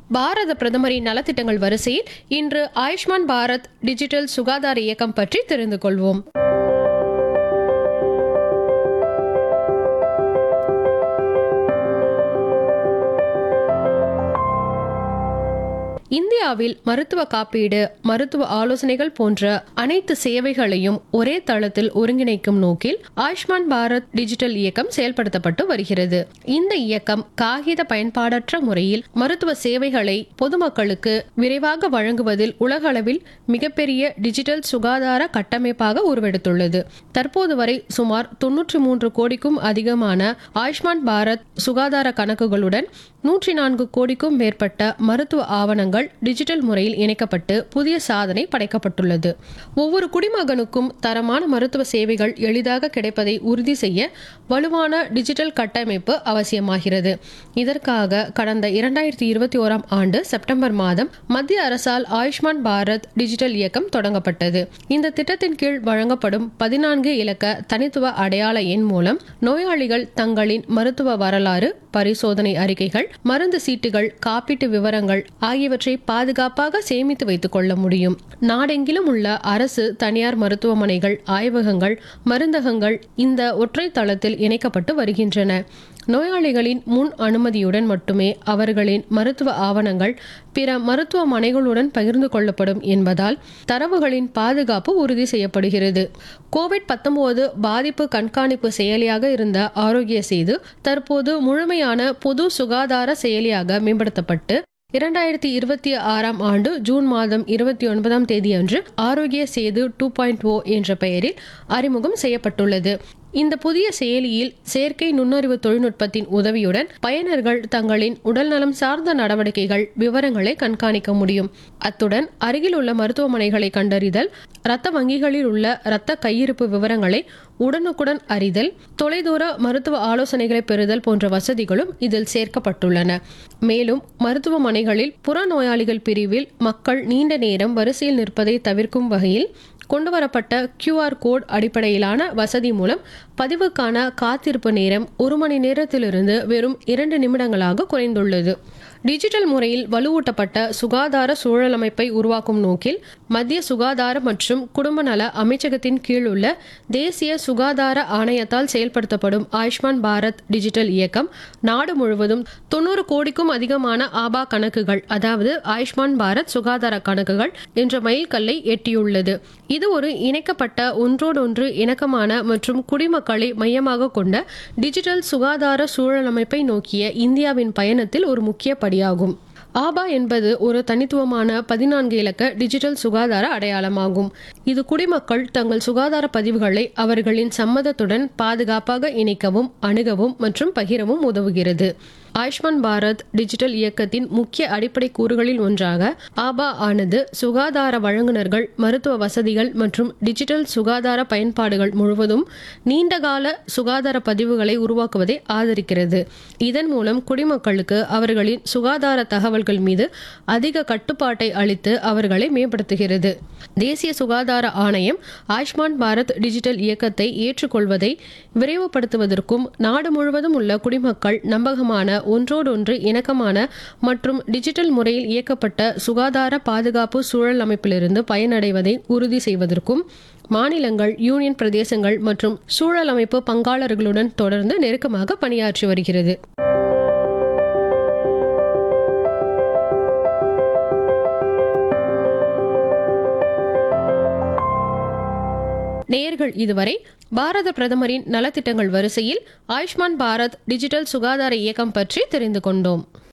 பாரத பிரதமரின் நலத்திட்டங்கள் வரிசையில் இன்று ஆயுஷ்மான் பாரத் டிஜிட்டல் சுகாதார இயக்கம் பற்றி தெரிந்து கொள்வோம் இந்தியாவில் மருத்துவ காப்பீடு மருத்துவ ஆலோசனைகள் போன்ற அனைத்து சேவைகளையும் ஒரே தளத்தில் ஒருங்கிணைக்கும் நோக்கில் ஆயுஷ்மான் பாரத் டிஜிட்டல் இயக்கம் செயல்படுத்தப்பட்டு வருகிறது இந்த இயக்கம் காகித பயன்பாடற்ற முறையில் மருத்துவ சேவைகளை பொதுமக்களுக்கு விரைவாக வழங்குவதில் உலகளவில் மிகப்பெரிய டிஜிட்டல் சுகாதார கட்டமைப்பாக உருவெடுத்துள்ளது தற்போது வரை சுமார் தொன்னூற்றி மூன்று கோடிக்கும் அதிகமான ஆயுஷ்மான் பாரத் சுகாதார கணக்குகளுடன் நூற்றி நான்கு கோடிக்கும் மேற்பட்ட மருத்துவ ஆவணங்கள் டிஜிட்டல் முறையில் இணைக்கப்பட்டு புதிய சாதனை படைக்கப்பட்டுள்ளது ஒவ்வொரு குடிமகனுக்கும் தரமான மருத்துவ சேவைகள் எளிதாக கிடைப்பதை உறுதி செய்ய வலுவான டிஜிட்டல் கட்டமைப்பு அவசியமாகிறது இதற்காக கடந்த இரண்டாயிரத்தி இருபத்தி ஓராம் ஆண்டு செப்டம்பர் மாதம் மத்திய அரசால் ஆயுஷ்மான் பாரத் டிஜிட்டல் இயக்கம் தொடங்கப்பட்டது இந்த திட்டத்தின் கீழ் வழங்கப்படும் பதினான்கு இலக்க தனித்துவ அடையாள எண் மூலம் நோயாளிகள் தங்களின் மருத்துவ வரலாறு பரிசோதனை அறிக்கைகள் மருந்து சீட்டுகள் காப்பீட்டு விவரங்கள் ஆகியவற்றை பாதுகாப்பாக சேமித்து வைத்துக் கொள்ள முடியும் நாடெங்கிலும் உள்ள அரசு தனியார் மருத்துவமனைகள் ஆய்வகங்கள் மருந்தகங்கள் இந்த ஒற்றை தளத்தில் இணைக்கப்பட்டு வருகின்றன நோயாளிகளின் முன் அனுமதியுடன் மட்டுமே அவர்களின் மருத்துவ ஆவணங்கள் பிற மருத்துவமனைகளுடன் பகிர்ந்து கொள்ளப்படும் என்பதால் தரவுகளின் பாதுகாப்பு உறுதி செய்யப்படுகிறது கோவிட் பத்தொன்பது பாதிப்பு கண்காணிப்பு செயலியாக இருந்த ஆரோக்கிய சேது தற்போது முழுமையான பொது சுகாதார செயலியாக மேம்படுத்தப்பட்டு இரண்டாயிரத்தி இருபத்தி ஆறாம் ஆண்டு ஜூன் மாதம் இருபத்தி ஒன்பதாம் தேதி அன்று ஆரோக்கிய சேது டூ பாயிண்ட் ஓ என்ற பெயரில் அறிமுகம் செய்யப்பட்டுள்ளது இந்த புதிய செயலியில் செயற்கை நுண்ணறிவு தொழில்நுட்பத்தின் உதவியுடன் பயனர்கள் தங்களின் உடல்நலம் சார்ந்த நடவடிக்கைகள் விவரங்களை கண்காணிக்க முடியும் அத்துடன் அருகில் உள்ள மருத்துவமனைகளை கண்டறிதல் இரத்த வங்கிகளில் உள்ள இரத்த கையிருப்பு விவரங்களை உடனுக்குடன் அறிதல் தொலைதூர மருத்துவ ஆலோசனைகளை பெறுதல் போன்ற வசதிகளும் இதில் சேர்க்கப்பட்டுள்ளன மேலும் மருத்துவமனைகளில் புறநோயாளிகள் பிரிவில் மக்கள் நீண்ட நேரம் வரிசையில் நிற்பதை தவிர்க்கும் வகையில் கொண்டுவரப்பட்ட QR கோட் அடிப்படையிலான வசதி மூலம் பதிவுக்கான காத்திருப்பு நேரம் ஒரு மணி நேரத்திலிருந்து வெறும் இரண்டு நிமிடங்களாக குறைந்துள்ளது டிஜிட்டல் முறையில் வலுவூட்டப்பட்ட சுகாதார சூழலமைப்பை உருவாக்கும் நோக்கில் மத்திய சுகாதார மற்றும் குடும்ப நல அமைச்சகத்தின் கீழ் உள்ள தேசிய சுகாதார ஆணையத்தால் செயல்படுத்தப்படும் ஆயுஷ்மான் பாரத் டிஜிட்டல் இயக்கம் நாடு முழுவதும் தொண்ணூறு கோடிக்கும் அதிகமான ஆபா கணக்குகள் அதாவது ஆயுஷ்மான் பாரத் சுகாதார கணக்குகள் என்ற மைல்கல்லை எட்டியுள்ளது இது ஒரு இணைக்கப்பட்ட ஒன்றோடொன்று இணக்கமான மற்றும் குடிமக்களை மையமாக கொண்ட டிஜிட்டல் சுகாதார சூழலமைப்பை நோக்கிய இந்தியாவின் பயணத்தில் ஒரு முக்கிய படியாகும் ஆபா என்பது ஒரு தனித்துவமான பதினான்கு இலக்க டிஜிட்டல் சுகாதார அடையாளமாகும் இது குடிமக்கள் தங்கள் சுகாதார பதிவுகளை அவர்களின் சம்மதத்துடன் பாதுகாப்பாக இணைக்கவும் அணுகவும் மற்றும் பகிரவும் உதவுகிறது ஆயுஷ்மான் பாரத் டிஜிட்டல் இயக்கத்தின் முக்கிய அடிப்படை கூறுகளில் ஒன்றாக ஆபா ஆனது சுகாதார வழங்குனர்கள் மருத்துவ வசதிகள் மற்றும் டிஜிட்டல் சுகாதார பயன்பாடுகள் முழுவதும் நீண்டகால சுகாதார பதிவுகளை உருவாக்குவதை ஆதரிக்கிறது இதன் மூலம் குடிமக்களுக்கு அவர்களின் சுகாதார தகவல்கள் மீது அதிக கட்டுப்பாட்டை அளித்து அவர்களை மேம்படுத்துகிறது தேசிய சுகாதார ஆணையம் ஆயுஷ்மான் பாரத் டிஜிட்டல் இயக்கத்தை ஏற்றுக்கொள்வதை விரைவுபடுத்துவதற்கும் நாடு முழுவதும் உள்ள குடிமக்கள் நம்பகமான ஒன்றோடொன்று இணக்கமான மற்றும் டிஜிட்டல் முறையில் இயக்கப்பட்ட சுகாதார பாதுகாப்பு சூழல் அமைப்பிலிருந்து பயனடைவதை உறுதி செய்வதற்கும் மாநிலங்கள் யூனியன் பிரதேசங்கள் மற்றும் சூழல் அமைப்பு பங்காளர்களுடன் தொடர்ந்து நெருக்கமாக பணியாற்றி வருகிறது நேயர்கள் இதுவரை பாரத பிரதமரின் நலத்திட்டங்கள் வரிசையில் ஆயுஷ்மான் பாரத் டிஜிட்டல் சுகாதார இயக்கம் பற்றி தெரிந்து கொண்டோம்